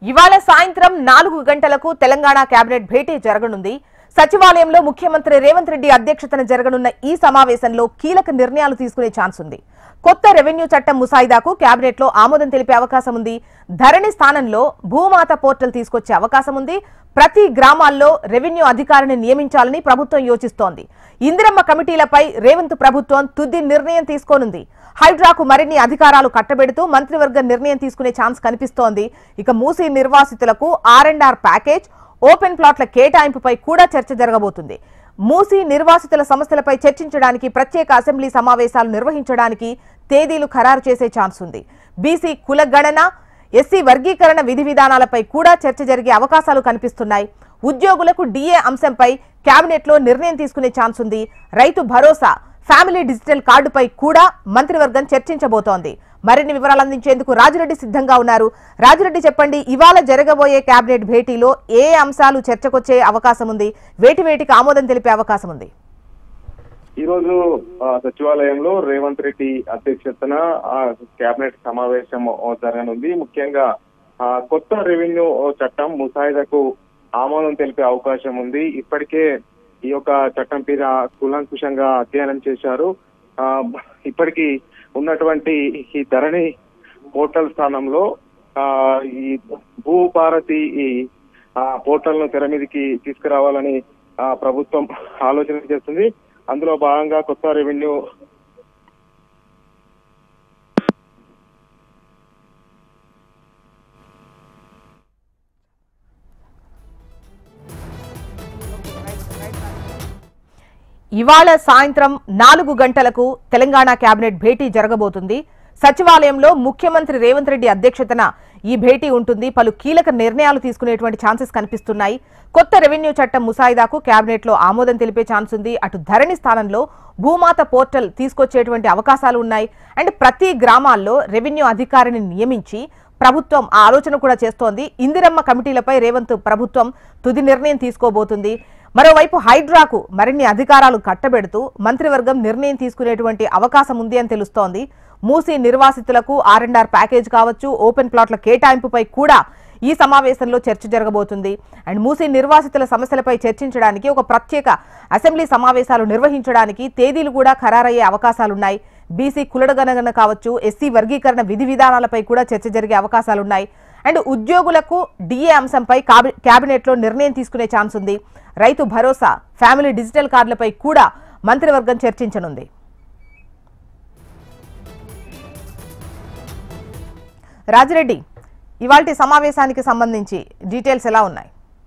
ఇవాళ సాయంత్రం నాలుగు గంటలకు తెలంగాణ కేబినెట్ భేటీ జరగనుంది సచివాలయంలో ముఖ్యమంత్రి రేవంత్ రెడ్డి అధ్యక్షతన జరగనున్న ఈ సమావేశంలో కీలక నిర్ణయాలు తీసుకునే ఛాన్స్ ఉంది కొత్త రెవెన్యూ చట్టం ముసాయిదాకు కేబినెట్ లో ఆమోదం తెలిపే అవకాశం ఉంది ధరణి స్థానంలో భూమాత పోర్టల్ తీసుకొచ్చే అవకాశం ఉంది ప్రతి గ్రామాల్లో రెవెన్యూ అధికారిని నియమించాలని ప్రభుత్వం యోచిస్తోంది ఇందిరమ్మ కమిటీలపై రేవంత్ ప్రభుత్వం తుది నిర్ణయం తీసుకోనుంది హైడ్రాకు మరిన్ని అధికారాలు కట్టబెడుతూ మంత్రివర్గ నిర్ణయం తీసుకునే ఛాన్స్ కనిపిస్తోంది ఇక మూసీ నిర్వాసితులకు R and R package open ప్లాట్ల కేటాయింపుపై కూడా చర్చ జరగబోతుంది మూసీ నిర్వాసితుల సమస్యలపై చర్చించడానికి ప్రత్యేక అసెంబ్లీ సమావేశాలు నిర్వహించడానికి తేదీలు ఖరారు చేసే ఛాన్స్ ఉంది బీసీ కులగణన ఎస్సీ వర్గీకరణ విధి విధానాలపై కూడా చర్చ జరిగే అవకాశాలు కనిపిస్తున్నాయి ఉద్యోగులకు డిఏ అంశంపై కేబినెట్ లో నిర్ణయం తీసుకునే ఛాన్స్ ఉంది రైతు భరోసా ఫ్యామిలీ డిజిటల్ కార్డుపై కూడా మంత్రివర్గం చర్చించబోతోంది మరిన్ని వివరాలు అందించేందుకు రాజిరెడ్డి సిద్ధంగా ఉన్నారు రాజిరెడ్డి చెప్పండి ఇవాళ జరగబోయే కేబినెట్ భేటీలో ఏ అంశాలు చర్చకొచ్చే అవకాశం ఉంది వేటి వేటికి ఆమోదం తెలిపే అవకాశం ఉంది ఈ రోజు ఆ, సచివాలయంలో రేవంత్ రెడ్డి అధ్యక్షతన ఆ, కేబినెట్ సమావేశం ఆ, జరగనుంది ముఖ్యంగా ఆ, కొత్త రెవెన్యూ చట్టం ముసాయిదాకు ఆమోదం తెలిపే అవకాశం ఉంది ఇప్పటికే ఈ యొక్క చట్టం మీద కూలంకుషంగా అధ్యయనం చేశారు ఆ, ఇప్పటికీ ఉన్నటువంటి ఈ ధరణి పోర్టల్ స్థానంలో ఆ, ఈ భూభారతి ఈ ఆ పోర్టల్ ను తెర మీదకి తీసుకురావాలని ఆ, ప్రభుత్వం ఆలోచన చేస్తుంది అందులో భాగంగా కొత్త రెవెన్యూ ఇవాళ సాయంత్రం నాలుగు గంటలకు తెలంగాణ కేబినెట్ భేటీ జరగబోతుంది సచివాలయంలో ముఖ్యమంత్రి రేవంత్ రెడ్డి అధ్యక్షతన ఈ భేటీ ఉంటుంది పలు కీలక నిర్ణయాలు తీసుకునేటువంటి ఛాన్సెస్ కనిపిస్తున్నాయి కొత్త రెవెన్యూ చట్టం ముసాయిదాకు కేబినెట్ లో ఆమోదం తెలిపే ఛాన్స్ ఉంది అటు ధరణి స్థానంలో భూమాత పోర్టల్ తీసుకొచ్చేటువంటి అవకాశాలు ఉన్నాయి అండ్ ప్రతి గ్రామాల్లో రెవెన్యూ అధికారిని నియమించి ప్రభుత్వం ఆ ఆలోచన కూడా చేస్తోంది ఇందిరమ్మ కమిటీలపై రేవంత్ ప్రభుత్వం తుది నిర్ణయం తీసుకోబోతుంది మరోవైపు హైడ్రాకు మరిన్ని అధికారాలు కట్టబెడుతూ మంత్రివర్గం నిర్ణయం తీసుకునేటువంటి అవకాశం ఉంది అని తెలుస్తోంది మూసీ నిర్వాసితులకు ఆర్ అండ్ ఆర్ ప్యాకేజ్ కావచ్చు ఓపెన్ ప్లాట్ల కేటాయింపుపై కూడా ఈ సమావేశంలో చర్చ జరగబోతుంది అండ్ మూసీ నిర్వాసితుల సమస్యలపై చర్చించడానికి ఒక ప్రత్యేక అసెంబ్లీ సమావేశాలు నిర్వహించడానికి తేదీలు కూడా ఖరారయ్యే అవకాశాలున్నాయి బీసీ కులడగణన కావచ్చు ఎస్సీ వర్గీకరణ విధి విధానాలపై కూడా చర్చ జరిగే అవకాశాలున్నాయి అండ్ ఉద్యోగులకు డిఏ అంశంపై కాబి- కేబినెట్లో నిర్ణయం తీసుకునే ఛాన్స్ ఉంది రైతు భరోసా ఫ్యామిలీ డిజిటల్ కార్డులపై కూడా మంత్రివర్గం చర్చించనుంది రాజిరెడ్డి ఇవాల్టి సమావేశానికి సంబంధించి డీటెయిల్స్ ఎలా ఉన్నాయి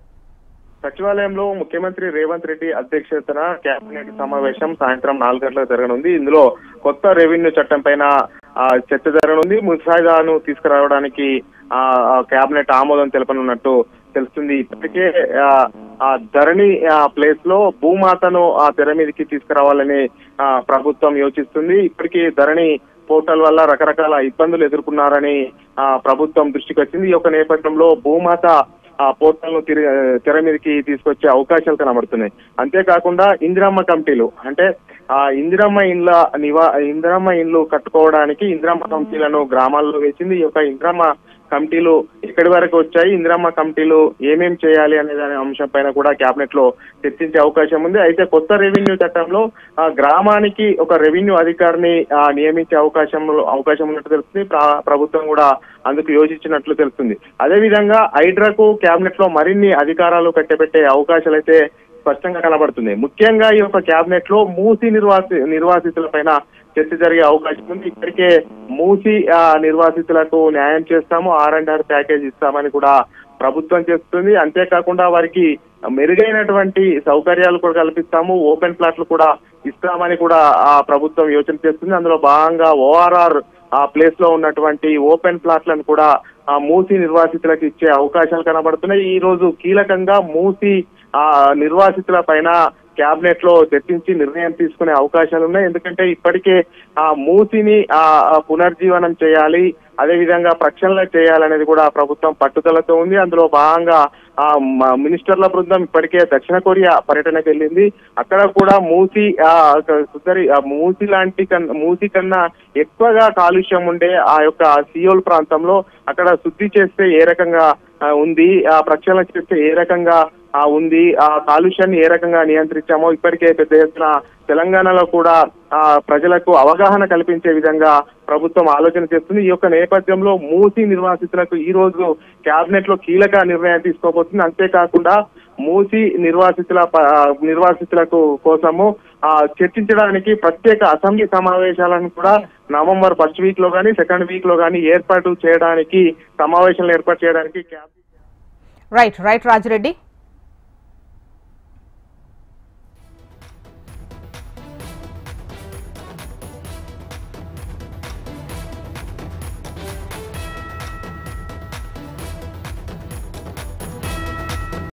సచివాలయంలో ముఖ్యమంత్రి రేవంత్ రెడ్డి అధ్యక్షతన కేబినెట్ సమావేశం సాయంత్రం నాలుగు గంటలకు జరగనుంది ఇందులో కొత్త రెవెన్యూ చట్టం పైన ఆ, చర్చ జరగనుంది ముసాయిదాను తీసుకురావడానికి ఆ ఆ, కేబినెట్ ఆమోదం తెలపనున్నట్టు తెలుస్తుంది ఇప్పటికే ఆ, ఆ ధరణి ఆ, ప్లేస్ లో భూమాతను ఆ తెర మీదకి తీసుకురావాలని ఆ, ప్రభుత్వం యోచిస్తుంది ఇప్పటికీ ధరణి పోర్టల్ వల్ల రకరకాల ఇబ్బందులు ఎదుర్కొన్నారని ఆ, ప్రభుత్వం దృష్టికి వచ్చింది ఈ యొక్క నేపథ్యంలో భూమాత ఆ పోర్టల్ ను తిరిగి తెర మీదకి తీసుకొచ్చే అవకాశాలు కనబడుతున్నాయి అంతేకాకుండా ఇందిరమ్మ కమిటీలు అంటే ఆ ఇందిరమ్మ ఇండ్ల నివా ఇందిరమ్మ ఇండ్లు కట్టుకోవడానికి ఇందిరమ్మ కమిటీలను గ్రామాల్లో వేసింది ఈ యొక్క ఇందిరమ్మ కమిటీలు ఎక్కడి వరకు వచ్చాయి ఇందిరమ్మ కమిటీలు ఏమేం చేయాలి అనే దాని అంశం పైన కూడా కేబినెట్ లో చర్చించే అవకాశం ఉంది అయితే కొత్త రెవెన్యూ చట్టంలో ఆ గ్రామానికి ఒక రెవెన్యూ అధికారిని ఆ, నియమించే అవకాశం అవకాశం ఉన్నట్టు తెలుస్తుంది ప్ర- ప్రభుత్వం కూడా అందుకు యోచించినట్లు తెలుస్తుంది అదే విధంగా హైడ్రాకు కేబినెట్ లో మరిన్ని అధికారాలు కట్టబెట్టే అవకాశాలు అయితే స్పష్టంగా కనబడుతుంది ముఖ్యంగా ఈ యొక్క కేబినెట్ లో మూసి నిర్వాసి నిర్వాసితుల పైన చర్చ జరిగే అవకాశం ఉంది ఇప్పటికే మూసి ఆ, నిర్వాసితులకు న్యాయం చేస్తాము ఆర్ అండ్ ఆర్ ప్యాకేజ్ ఇస్తామని కూడా ప్రభుత్వం చేస్తుంది అంతేకాకుండా వారికి మెరుగైనటువంటి సౌకర్యాలు కూడా కల్పిస్తాము ఓపెన్ ప్లాట్లు కూడా ఇస్తామని కూడా ఆ ప్రభుత్వం యోచన చేస్తుంది అందులో భాగంగా ఓఆర్ఆర్ ఆ ప్లేస్ లో ఉన్నటువంటి ఓపెన్ ప్లాట్లను కూడా ఆ మూసి నిర్వాసితులకు ఇచ్చే అవకాశాలు కనబడుతున్నాయి ఈ రోజు కీలకంగా మూసి ఆ నిర్వాసితుల పైన కేబినెట్ లో చర్చించి నిర్ణయం తీసుకునే అవకాశాలు ఉన్నాయి ఎందుకంటే ఇప్పటికే ఆ మూసిని ఆ ఆ పునర్జీవనం చేయాలి అదే విధంగా ప్రక్షాళన చేయాలనేది కూడా ప్రభుత్వం పట్టుదలతో ఉంది అందులో భాగంగా ఆ మ- మినిస్టర్ల బృందం ఇప్పటికే దక్షిణ కొరియా పర్యటనకు వెళ్ళింది అక్కడ కూడా మూసి ఆ ఒక సుందరి ఆ మూసి లాంటి కన్నా మూసి కన్నా ఎక్కువగా కాలుష్యం ఉండే ఆ యొక్క సియోల్ ప్రాంతంలో అక్కడ శుద్ధి చేస్తే ఏ రకంగా ఆ, ఉంది ఆ ప్రక్షాళన చేస్తే ఏ రకంగా ఆ ఉంది ఆ కాలుష్యాన్ని ఏ రకంగా నియంత్రించామో ఇప్పటికే పెద్ద ఎత్తున తెలంగాణలో కూడా ఆ ప్రజలకు అవగాహన కల్పించే విధంగా ప్రభుత్వం ఆలోచన చేస్తుంది ఈ యొక్క నేపథ్యంలో మూసి నిర్వాసితులకు ఈ రోజు కేబినెట్ లో కీలక నిర్ణయం తీసుకోబోతుంది అంతేకాకుండా మూసి నిర్వాసితుల ప- ఆ, నిర్వాసితులకు కోసము ఆ చర్చించడానికి ప్రత్యేక అసెంబ్లీ సమావేశాలను కూడా నవంబర్ ఫస్ట్ వీక్ లో గానీ సెకండ్ వీక్ లో గానీ ఏర్పాటు చేయడానికి సమావేశాలను ఏర్పాటు చేయడానికి క్యాబినెట్ రైట్ రైట్ రాజిరెడ్డి